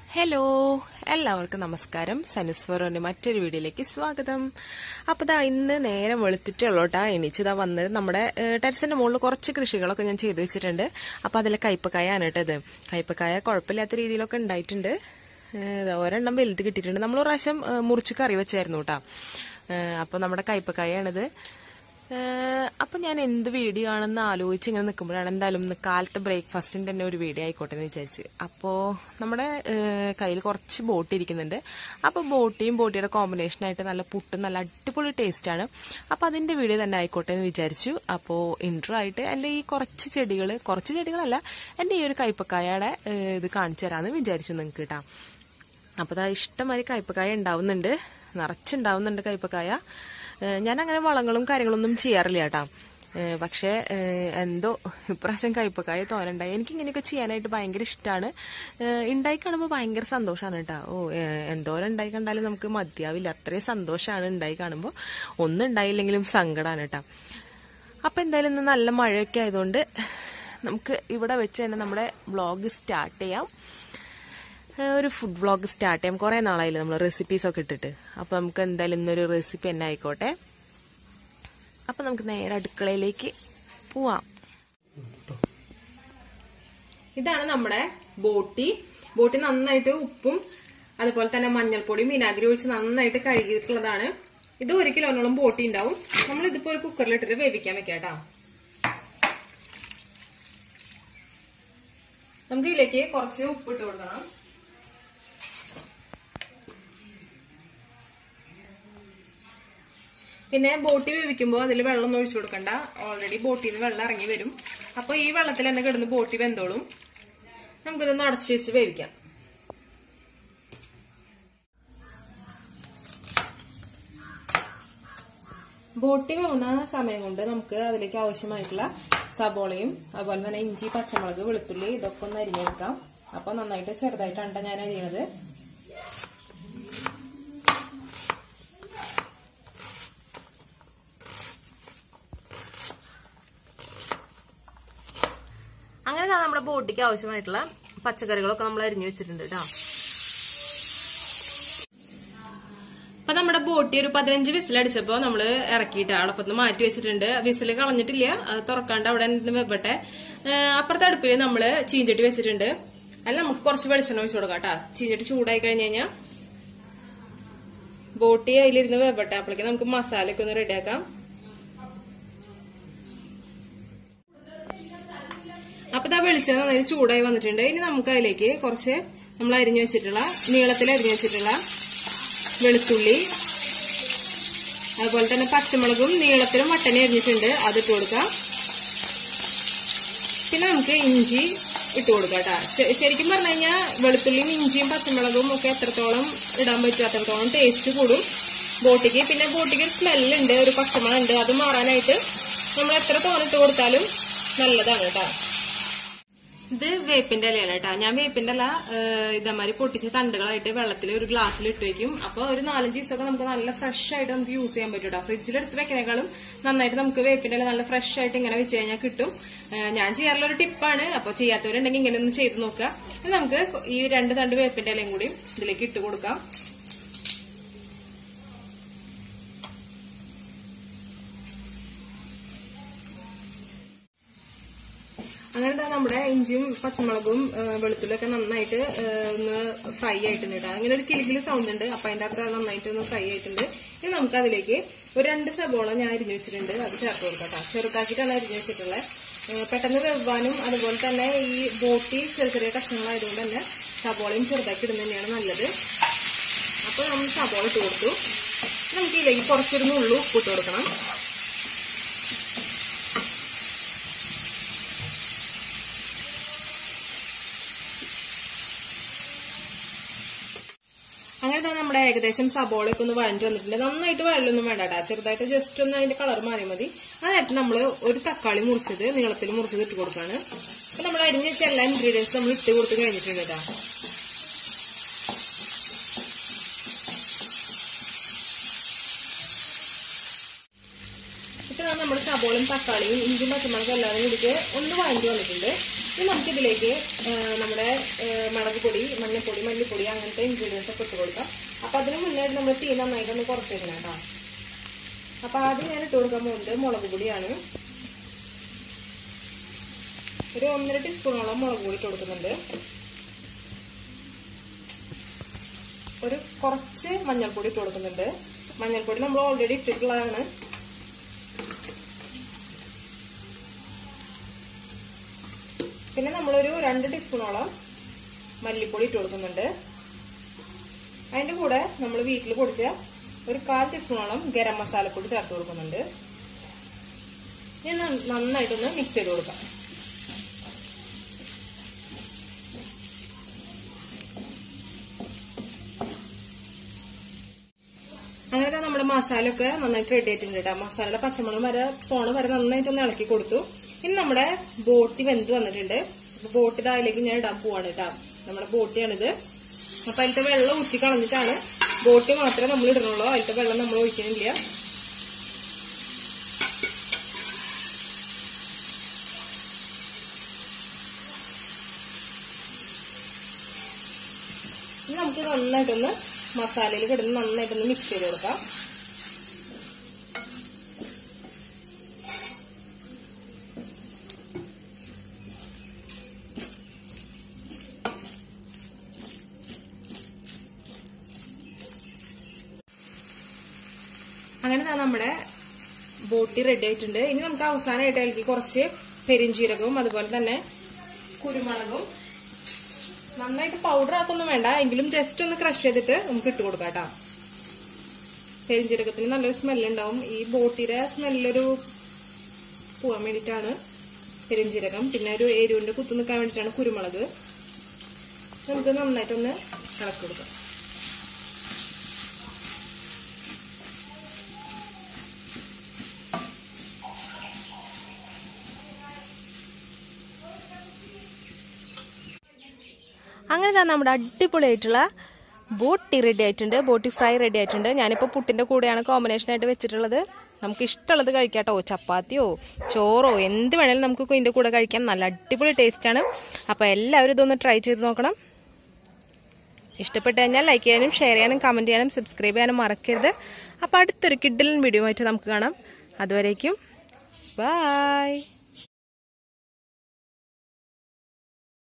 hello എല്ലാവർക്കും നമസ്കാരം സനുസ്വറിന്റെ മറ്റൊരു വീഡിയോയിലേക്ക് സ്വാഗതം അപ്പോൾ ദാ ഇന്ന് നേരം വെളുത്തിട്ടുള്ളൂട്ടാ എണീച്ചതാ വന്നത് നമ്മുടെ ടെറസിന്റെ മുകളിൽ കുറച്ച് കൃഷികളൊക്കെ ഞാൻ ചെയ്തു വെച്ചിട്ടുണ്ട് അപ്പോൾ അതിലെ കയ്പക്കായാണ് കേട്ടത് കയ്പക്കായ കുഴപ്പമില്ലാത്ത രീതിയിലൊക്കെ ഉണ്ടായിട്ടുണ്ട് ഏഹ് ദാ ഒരെണ്ണം വലുത് കിട്ടിയിട്ടുണ്ട് നമ്മൾ ഒരു പ്രാവശ്യം ഏഹ് മുറിച്ച് കറി വെച്ചായിരുന്നു കേട്ടോ അപ്പോൾ നമ്മുടെ കയ്പക്കായാണിത് അപ്പം ഞാൻ എന്ത് വീഡിയോ ആണെന്ന് ആലോചിച്ച് ഇങ്ങനെ നിൽക്കുമ്പോഴാണ് എന്തായാലും ഇന്ന് കാലത്തെ ബ്രേക്ക്ഫാസ്റ്റിൻ്റെ തന്നെ ഒരു വീഡിയോ ആയിക്കോട്ടെ എന്ന് വിചാരിച്ച് അപ്പോൾ നമ്മുടെ കയ്യിൽ കുറച്ച് ബോട്ടി ഇരിക്കുന്നുണ്ട് അപ്പോൾ ബോട്ടിയും ബോട്ടിയുടെ കോമ്പിനേഷനായിട്ട് നല്ല പുട്ടും നല്ല അടിപൊളി ടേസ്റ്റാണ് അപ്പോൾ അതിൻ്റെ വീഡിയോ തന്നെ ആയിക്കോട്ടെ എന്ന് വിചാരിച്ചു അപ്പോൾ ഇൻട്രോ ആയിട്ട് എൻ്റെ ഈ കുറച്ച് ചെടികൾ കുറച്ച് ചെടികളല്ല എൻ്റെ ഈ ഒരു കയ്പക്കായയുടെ ഏഹ്, ഇത് കാണിച്ചു തരാമെന്ന് വിചാരിച്ചു നിങ്ങൾക്ക് കേട്ടോ അപ്പോൾ അതാ ഇഷ്ടംമാതിരി കയ്പക്കായ ഉണ്ടാവുന്നുണ്ട് നിറച്ചുണ്ടാവുന്നുണ്ട് കയ്പക്കായ ഏഹ് ഞാനങ്ങനെ വളങ്ങളും കാര്യങ്ങളൊന്നും ചെയ്യാറില്ല കേട്ടോ ഏഹ് പക്ഷേ ഏഹ് എന്തോ ഇപ്രാവശ്യം കയ്പക്കായ തോരണ്ടായി എനിക്ക് ഇങ്ങനെയൊക്കെ ചെയ്യാനായിട്ട് ഭയങ്കര ഇഷ്ടമാണ് ഉണ്ടായി കാണുമ്പോൾ ഭയങ്കര സന്തോഷമാണ് കേട്ടോ ഓ ഏഹ് എന്തോരം ഉണ്ടായി കണ്ടാലും നമുക്ക് മതിയാവില്ല അത്രയും സന്തോഷമാണ് ഉണ്ടായി കാണുമ്പോൾ ഒന്നും ഉണ്ടായില്ലെങ്കിലും സങ്കടമാണ് കേട്ടോ അപ്പം എന്തായാലും ഇന്ന് നല്ല മഴയൊക്കെ ആയതുകൊണ്ട് നമുക്ക് ഇവിടെ വെച്ച് തന്നെ നമ്മുടെ വ്ളോഗ് സ്റ്റാർട്ട് ചെയ്യാം ഏഹ് ഒരു ഫുഡ് വ്ളോഗ് സ്റ്റാർട്ട് ചെയ്യാം കുറേ നാളായില്ലേ നമ്മൾ റെസിപ്പീസ് ഒക്കെ ഇട്ടിട്ട് അപ്പോൾ നമുക്ക് എന്തായാലും ഇന്നൊരു റെസിപ്പി തന്നെ ആയിക്കോട്ടെ അപ്പം നമുക്ക് നേരെ അടുക്കളയിലേക്ക് പോവാം ഇതാണ് നമ്മുടെ ബോട്ടി ബോട്ടി നന്നായിട്ട് ഉപ്പും അതുപോലെ തന്നെ മഞ്ഞൾപ്പൊടിയും വിനാഗിരി ഒഴിച്ച് നന്നായിട്ട് കഴുകിയിട്ടുള്ളതാണ് ഇത് ഒരു കിലോനോളം ബോട്ടി ഉണ്ടാവും നമ്മൾ ഇതിപ്പോ ഒരു കുക്കറിലിട്ടിട്ട് വേവിക്കാൻ വെക്കാം കേട്ടോ നമുക്ക് ഇതിലേക്ക് കുറച്ച് ഉപ്പിട്ട് കൊടുക്കണം പിന്നെ ബോട്ടി വേവിക്കുമ്പോൾ അതിൽ വെള്ളം ഒഴിച്ചു കൊടുക്കണ്ട ഓൾറെഡി ബോട്ടിയിൽ നിന്ന് വെള്ളം ഇറങ്ങി വരും അപ്പോൾ ഈ വെള്ളത്തിൽ തന്നെ കിടന്ന് ബോട്ടി വെന്തോളും നമുക്കിതൊന്ന് അടച്ചു വെച്ച് വേവിക്കാം ബോട്ടി വേവുന്ന സമയം കൊണ്ട് നമുക്ക് അതിലേക്ക് ആവശ്യമായിട്ടുള്ള സബോളയും അതുപോലെ തന്നെ ഇഞ്ചി പച്ചമുളക് വെളുത്തുള്ളി ഇതൊക്കെ ഒന്ന് അരിഞ്ഞെടുക്കാം അപ്പോൾ നന്നായിട്ട് ചെറുതായിട്ടാണ് ഞാൻ അരിയണത് അങ്ങനെ ദാ നമ്മുടെ ബോട്ടിക്ക് ആവശ്യമായിട്ടുള്ള പച്ചക്കറികളൊക്കെ നമ്മൾ അരിഞ്ഞു വെച്ചിട്ടുണ്ട് കേട്ടോ അപ്പൊ നമ്മുടെ ബോട്ടി ഒരു പതിനഞ്ച് വിസിലടിച്ചപ്പോ നമ്മള് ഇറക്കിയിട്ട് അടപ്പത്ത് മാറ്റി വെച്ചിട്ടുണ്ട് വിസിൽ കളഞ്ഞിട്ടില്ല അത് തുറക്കാണ്ട് അവിടെ നിന്ന് വെപ്പട്ടെ ഏഹ് അപ്പുറത്തെ അടുപ്പില് നമ്മള് ചീഞ്ചട്ടി വെച്ചിട്ടുണ്ട് അതിൽ നമുക്ക് കുറച്ച് വെളിച്ചെണ്ണ ഒഴിച്ചു കൊടുക്കാം കേട്ടോ ചീഞ്ചട്ടി ചൂടായി കഴിഞ്ഞ് കഴിഞ്ഞാൽ ബോട്ടി അതിലിരുന്ന് വെപ്പട്ടെ അപ്പോഴേക്കും നമുക്ക് മസാലയൊക്കെ ഒന്ന് റെഡിയാക്കാം അപ്പൊ ഇതാ വെളിച്ചെണ്ണ നന്നായിട്ട് ചൂടായി വന്നിട്ടുണ്ട് ഇനി നമുക്ക് അതിലേക്ക് കുറച്ച് നമ്മൾ അരിഞ്ഞു വെച്ചിട്ടുള്ള നീളത്തിൽ അരിഞ്ഞു വെച്ചിട്ടുള്ള വെളുത്തുള്ളി അതുപോലെ തന്നെ പച്ചമുളകും നീളത്തിലും വട്ടനെ അരിഞ്ഞിട്ടുണ്ട് അത് ഇട്ട് കൊടുക്കാം പിന്നെ നമുക്ക് ഇഞ്ചി ഇട്ട് കൊടുക്കാം കേട്ടോ ശരിക്കും പറഞ്ഞു കഴിഞ്ഞാൽ വെളുത്തുള്ളിയും ഇഞ്ചിയും പച്ചമുളകും ഒക്കെ എത്രത്തോളം ഇടാൻ പറ്റും അത്രത്തോളം ടേസ്റ്റ് കൂടും ബോട്ടിക്ക് പിന്നെ ബോട്ടിക്ക് ഒരു സ്മെല്ലുണ്ട് ഒരു പച്ചമണം ഉണ്ട് അത് മാറാനായിട്ട് നമ്മൾ എത്ര തോന്നിട്ട് കൊടുത്താലും നല്ലതാണ് കേട്ടോ ഇത് വേപ്പിന്റെ ഇലയാണ് കേട്ടോ ഞാൻ വേപ്പിന്റെ ഇല ഏഹ്, ഇതേമാതിരി പൊട്ടിച്ച തണ്ടുകളായിട്ട് വെള്ളത്തിൽ ഒരു ഗ്ലാസ്സിൽ ഇട്ട് വെക്കും അപ്പൊ ഒരു നാലഞ്ച് ദിവസമൊക്കെ നമുക്ക് നല്ല ഫ്രഷ് ആയിട്ട് നമുക്ക് യൂസ് ചെയ്യാൻ പറ്റും കേട്ടോ ഫ്രിഡ്ജിൽ എടുത്ത് വെക്കണേക്കാളും നന്നായിട്ട് നമുക്ക് വേപ്പിന്റെ ഇല നല്ല ഫ്രഷ് ആയിട്ട് ഇങ്ങനെ വെച്ച് കഴിഞ്ഞാൽ കിട്ടും ഏഹ്, ഞാൻ ചെയ്യാറുള്ള ഒരു ടിപ്പാണ് അപ്പൊ ചെയ്യാത്തവരുണ്ടെങ്കിൽ ഇങ്ങനെ ഒന്ന് ചെയ്ത് നോക്കുക ഇനി നമുക്ക് ഈ രണ്ട് തണ്ട് വേപ്പിന്റെ ഇലയും കൂടി ഇതിലേക്ക് ഇട്ട് കൊടുക്കാം അങ്ങനെ ദാ നമ്മുടെ ഇഞ്ചിയും പച്ചമുളകും ആ, വെളുത്തുള്ളിയൊക്കെ നന്നായിട്ട് ആ, ഒന്ന് ഫ്രൈ ആയിട്ടുണ്ട് കേട്ടോ അങ്ങനെ ഒരു കിലിക്കിലി സൗണ്ട് ഉണ്ട് അപ്പൊ അതിന്റെ അകത്ത് നന്നായിട്ട് ഒന്ന് ഫ്രൈ ആയിട്ടുണ്ട് ഇനി നമുക്ക് അതിലേക്ക് ഒരു രണ്ട് സബോള ഞാൻ അരിഞ്ഞു വെച്ചിട്ടുണ്ട് അത് ചേർത്ത് കൊടുക്കാം കേട്ടോ ചെറുതാക്കിയിട്ടാണ് അരിഞ്ഞു വെച്ചിട്ടുള്ളത് ആ, പെട്ടെന്ന് വെവ്വാനും അതുപോലെ തന്നെ ഈ ബോട്ടി ചെറിയ ചെറിയ കഷ്ണങ്ങളായതുകൊണ്ട് തന്നെ സബോളയും ചെറുതാക്കി ഇടുന്നത് തന്നെയാണ് നല്ലത് അപ്പോൾ നമ്മൾ സബോള ഇട്ട് കൊടുത്തു നമുക്ക് ഇതിലേക്ക് കുറച്ചൊരു നുള്ളു ഉപ്പിട്ട് കൊടുക്കണം അങ്ങനെ തന്നെ നമ്മുടെ ഏകദേശം സബോളയൊക്കെ ഒന്ന് വഴഞ്ഞു വന്നിട്ടുണ്ട് നന്നായിട്ട് വഴലൊന്നും വേണ്ട കേട്ടോ ചെറുതായിട്ട് ജസ്റ്റ് ഒന്ന് അതിന്റെ കളർ മാറി മതി അതായിട്ട് നമ്മൾ ഒരു തക്കാളി മുറിച്ചത് നീളത്തിൽ മുറിച്ചത് ഇട്ട് കൊടുക്കാണ് അപ്പൊ നമ്മൾ അരിഞ്ഞ് വെച്ച എല്ലാ ഇൻഗ്രീഡിയൻസ് നമ്മൾ ഇട്ട് കൊടുത്ത് കഴിഞ്ഞിട്ടുണ്ട് കേട്ടോ ഇപ്പൊ നമ്മൾ സബോളും തക്കാളിയും ഇഞ്ചും പച്ചമുളകും എല്ലാവരും കൂടിയിട്ട് ഒന്ന് വഴഞ്ഞു വന്നിട്ടുണ്ട് ഇനി നമുക്കിതിലേക്ക് ആ, നമ്മുടെ ആ, മുളക് പൊടി മഞ്ഞൾപ്പൊടി മല്ലിപ്പൊടി അങ്ങനത്തെ ഇൻഗ്രീഡിയൻസ് ഒക്കെ ഇട്ട് കൊടുക്കാം അപ്പൊ അതിന് മുന്നേ നമ്മൾ തീ നന്നായിട്ടൊന്ന് കുറച്ച് വെക്കണം കേട്ടോ അപ്പൊ ആദ്യം ഞാൻ ഇട്ട് കൊടുക്കാൻ പോകുന്നത് മുളക് പൊടിയാണ് ഒരു ഒന്നര ടീസ്പൂണോളം മുളക് പൊടി ഇട്ട് കൊടുക്കുന്നുണ്ട് ഒരു കുറച്ച് മഞ്ഞൾപ്പൊടി ഇട്ട് കൊടുക്കുന്നുണ്ട് മഞ്ഞൾപ്പൊടി നമ്മൾ ഓൾറെഡി ഇട്ടിട്ടുള്ളതാണ് പിന്നെ നമ്മളൊരു രണ്ട് ടീസ്പൂണോളം മല്ലിപ്പൊടി ഇട്ട് കൊടുക്കുന്നുണ്ട് അതിന്റെ കൂടെ നമ്മൾ വീട്ടിൽ പൊടിച്ച ഒരു കാൽ ടീസ്പൂണോളം ഗരം മസാലപ്പൊടി ചേർത്ത് കൊടുക്കുന്നുണ്ട് ഇനി ന- നന്നായിട്ടൊന്ന് മിക്സ് ചെയ്ത് കൊടുക്കാം അങ്ങനെ നമ്മുടെ മസാല ഒക്കെ നന്നായിട്ട് റെഡി ആയിട്ടുണ്ട് കേട്ടോ മസാലയുടെ പച്ചമണം വരെ പോണ വരെ നന്നായിട്ടൊന്ന് ഇളക്കി കൊടുത്തു ഇനി നമ്മുടെ ബോട്ടി വെന്ത് വന്നിട്ടുണ്ട് അപ്പൊ ബോട്ടി താഴേക്ക് ഞാൻ ഇടാൻ പോവാണ് കേട്ടോ നമ്മുടെ ബോട്ടിയാണിത് അപ്പൊ അതിലത്തെ വെള്ളം ഊറ്റി കളഞ്ഞിട്ടാണ് ബോട്ടി മാത്രമേ നമ്മൾ ഇടണുള്ളൂ അതിലത്തെ വെള്ളം നമ്മൾ ഒഴിക്കുന്നില്ല ഇനി നമുക്ക് നന്നായിട്ടൊന്ന് മസാലയിൽ കിടന്ന് നന്നായിട്ടൊന്ന് മിക്സ് ചെയ്ത് കൊടുക്കാം അങ്ങനെ ദാ നമ്മുടെ ബോട്ടി റെഡി ആയിട്ടുണ്ട് ഇനി നമുക്ക് അവസാനമായിട്ട് അതിലേക്ക് കുറച്ച് പെരിഞ്ചീരകവും അതുപോലെ തന്നെ കുരുമുളകും നന്നായിട്ട് പൗഡർ ആക്കൊന്നും വേണ്ട എങ്കിലും ജസ്റ്റ് ഒന്ന് ക്രഷ് ചെയ്തിട്ട് നമുക്ക് ഇട്ട് കൊടുക്കാം കേട്ടോ പെരിഞ്ചീരകത്തിന് നല്ലൊരു സ്മെല്ല് ഉണ്ടാവും ഈ ബോട്ടിയുടെ സ്മെല്ലൊരു പോവാൻ വേണ്ടിയിട്ടാണ് പെരിഞ്ചീരകം പിന്നെ ഒരു എരിവിന്റെ കുത്തു നിൽക്കാൻ വേണ്ടിയിട്ടാണ് കുരുമുളക് നമുക്ക് നന്നായിട്ടൊന്ന് ഇളക്കി കൊടുക്കാം അങ്ങനെ തന്നെ നമ്മുടെ അടിപൊളിയായിട്ടുള്ള ബോട്ടി റെഡി ആയിട്ടുണ്ട് ബോട്ടി ഫ്രൈ റെഡി ആയിട്ടുണ്ട് ഞാനിപ്പോൾ പുട്ടിൻ്റെ കൂടെയാണ് കോമ്പിനേഷൻ ആയിട്ട് വെച്ചിട്ടുള്ളത് നമുക്ക് ഇഷ്ടമുള്ളത് കഴിക്കാട്ടോ ചപ്പാത്തിയോ ചോറോ എന്ത് വേണേലും നമുക്ക് ഇതിൻ്റെ കൂടെ കഴിക്കാം നല്ല അടിപൊളി ടേസ്റ്റാണ് അപ്പോൾ എല്ലാവരും ഇതൊന്ന് ട്രൈ ചെയ്ത് നോക്കണം ഇഷ്ടപ്പെട്ട് കഴിഞ്ഞാൽ ലൈക്ക് ചെയ്യാനും ഷെയർ ചെയ്യാനും കമൻറ്റ് ചെയ്യാനും സബ്സ്ക്രൈബ് ചെയ്യാനും മറക്കരുത് അപ്പോൾ അടുത്തൊരു കിഡിലൻ വീഡിയോ ആയിട്ട് നമുക്ക് കാണാം അതുവരേക്കും ബായ്